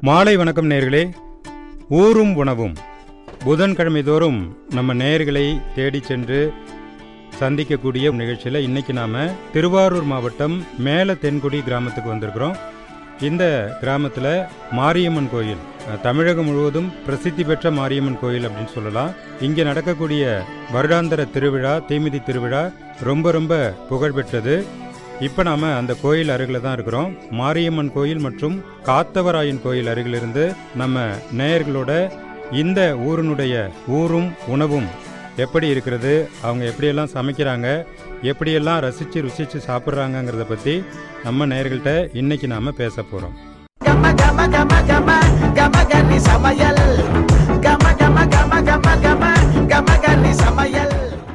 மாலை வணக்கம் நேர்களே ஊரும் உணவும் புதன்கிழமை தோறும் நம்ம நேயர்களை தேடி சென்று சந்திக்கக்கூடிய நிகழ்ச்சியில் இன்னைக்கு நாம திருவாரூர் மாவட்டம் மேல தென்குடி கிராமத்துக்கு வந்திருக்கிறோம் இந்த கிராமத்தில் மாரியம்மன் கோயில் அஹ், தமிழகம் முழுவதும் பிரசித்தி பெற்ற மாரியம்மன் கோயில் அப்படின்னு சொல்லலாம் இங்கே நடக்கக்கூடிய வருடாந்திர திருவிழா தீமிதி திருவிழா ரொம்ப ரொம்ப புகழ்பெற்றது இப்போ நாம் அந்த கோயில் அருகில் தான் இருக்கிறோம் மாரியம்மன் கோயில் மற்றும் காத்தவராயன் கோயில் அருகிலிருந்து நம்ம நேயர்களோட இந்த ஊரினுடைய ஊரும் உணவும் எப்படி இருக்கிறது அவங்க எப்படியெல்லாம் சமைக்கிறாங்க எப்படியெல்லாம் ரசித்து ருசித்து சாப்பிட்றாங்கங்கிறத பற்றி நம்ம நேயர்கள்ட்ட இன்னைக்கு நாம் பேச போகிறோம் கம கம கம கம கம கன்னி சமையல் கம கம கம கம கம கம கன்னி சமையல்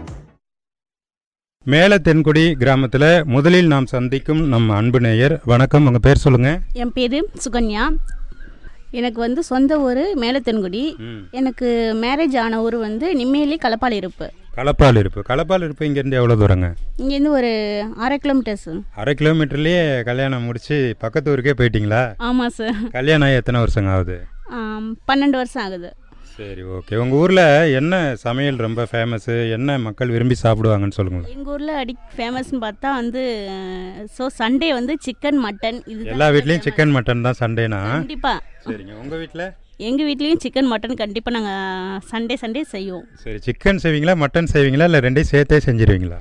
மேல தென்குடி கிராமத்தில் முதலில் நாம் சந்திக்கும் நம்ம அன்பு நேயர் வணக்கம் உங்கள் பேர் சொல்லுங்கள் என் பேர் சுகன்யா எனக்கு வந்து சொந்த ஊர் மேலத்தென்குடி எனக்கு மேரேஜ் ஆன ஊர் வந்து நிம்மேலி களப்பால் இருப்பு களப்பால் இருப்பு களப்பால் இருப்பு இங்கேருந்து எவ்வளோ தூரங்க இங்கேருந்து ஒரு அரை கிலோமீட்டர்ஸ் அரை கிலோமீட்டர்லேயே கல்யாணம் முடிச்சு பக்கத்து ஊருக்கே போயிட்டீங்களா ஆமாம் சார் கல்யாணம் ஆகி எத்தனை வருஷங்க ஆகுது பன்னெண்டு வருஷம் ஆகுது சரி ஓகே உங்கள் ஊரில் என்ன சமையல் ரொம்ப ஃபேமஸ்ஸு என்ன மக்கள் விரும்பி சாப்பிடுவாங்கன்னு சொல்லுங்களேன் எங்கள் ஊரில் அடி ஃபேமஸ்னு பார்த்தா வந்து ஸோ சண்டே வந்து சிக்கன் மட்டன் இது எல்லா வீட்லேயும் சிக்கன் மட்டன் தான் சண்டேனா கண்டிப்பாக சரிங்க உங்கள் வீட்டில் எங்கள் வீட்லேயும் சிக்கன் மட்டன் கண்டிப்பாக நாங்கள் சண்டே சண்டே செய்வோம் சரி சிக்கன் செய்வீங்களா மட்டன் செய்வீங்களா இல்லை ரெண்டையும் சேர்த்தே செஞ்சிருவீங்களா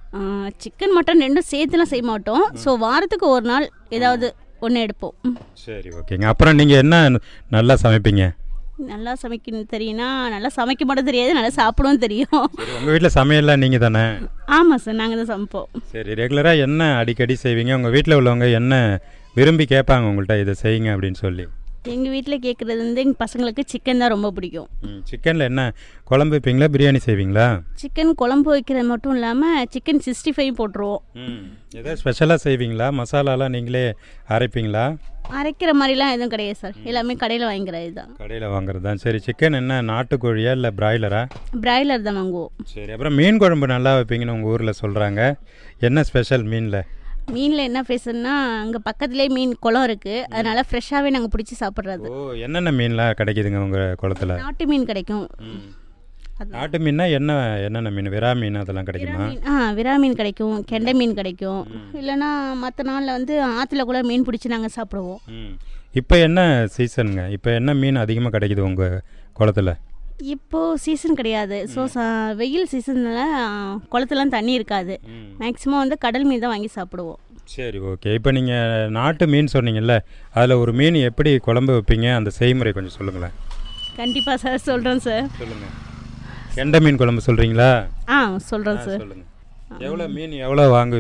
சிக்கன் மட்டன் ரெண்டும் சேர்த்துலாம் செய்ய மாட்டோம் ஸோ வாரத்துக்கு ஒரு நாள் ஏதாவது ஒன்று எடுப்போம் ம். சரி ஓகேங்க அப்புறம் நீங்கள் என்ன நல்லா சமைப்பீங்க நல்லா சமைக்கணும் தெரியும்னா நல்லா சமைக்க மட்டும் தெரியாது நல்லா சாப்பிடவும் தெரியும் சரி உங்கள் வீட்டில் சமையல்லாம் நீங்கள் தானே ஆமாம் சார் நாங்கள் தான் சமைப்போம் சரி ரெகுலராக என்ன அடிக்கடி செய்வீங்க உங்கள் வீட்டில் உள்ளவங்க என்ன விரும்பி கேட்பாங்க உங்கள்கிட்ட இதை செய்யுங்க அப்படின்னு சொல்லி எங்கள் வீட்டில் கேட்குறது வந்து எங்கள் பசங்களுக்கு சிக்கன் தான் ரொம்ப பிடிக்கும் சிக்கனில் என்ன குழம்பு வைப்பீங்களா பிரியாணி செய்வீங்களா சிக்கன் குழம்பு வைக்கிறது மட்டும் இல்லாமல் சிக்கன் சிக்ஸ்டி ஃபைவ் போட்டுருவோம் ஏதாவது ஸ்பெஷலாக செய்வீங்களா மசாலாலாம் நீங்களே அரைப்பீங்களா அரைக்கிற மாதிரிலாம் எதுவும் கிடையாது சார் எல்லாமே கடையில் வாங்கிக்கிறது தான் கடையில் வாங்குறது தான் சரி சிக்கன் என்ன நாட்டுக்கோழியா இல்லை பிராய்லரா பிராய்லர் தான் வாங்குவோம் சரி அப்புறம் மீன் குழம்பு நல்லா வைப்பீங்கன்னு உங்கள் ஊரில் சொல்கிறாங்க என்ன ஸ்பெஷல் மீனில் மீனில் என்ன பேசுன்னா அங்கே பக்கத்துலேயே மீன் குளம் இருக்குது அதனால ஃப்ரெஷ்ஷாகவே நாங்கள் பிடிச்சி சாப்பிட்றது ஓ என்னென்ன மீன்லாம் கிடைக்குதுங்க உங்கள் குளத்துல நாட்டு மீன் கிடைக்கும் அது- நாட்டு மீன்னா என்ன என்னென்ன மீன் விரா மீன் அதெல்லாம் விரா கிடைக்குமா மீன் ஆ விரா மீன் கிடைக்கும் கெண்டை மீன் கிடைக்கும் இல்லைன்னா மற்ற நாளில் வந்து ஆற்றுல கூட மீன் பிடிச்சி நாங்கள் சாப்பிடுவோம் ம் இப்போ என்ன சீசனுங்க இப்போ என்ன மீன் அதிகமாக கிடைக்குது உங்கள் குளத்துல இப்போது சீசன் கிடையாது ஸோ வெயில் சீசனில் குளத்துலாம் தண்ணி இருக்காது மேக்ஸிமம் வந்து கடல் மீன் தான் வாங்கி சாப்பிடுவோம் சரி ஓகே இப்போ நீங்கள் நாட்டு மீன் சொன்னீங்கல்ல அதில் ஒரு மீன் எப்படி குழம்பு வைப்பீங்க அந்த செய்முறை கொஞ்சம் சொல்லுங்களேன் கண்டிப்பாக சார் சொல்கிறோம் சார் சொல்லுங்கள் கெண்டை மீன் குழம்பு சொல்கிறீங்களா ஆ சொல்கிறோம் சார் சொல்லுங்கள் எவ்வளோ மீன் எவ்வளோ வாங்கு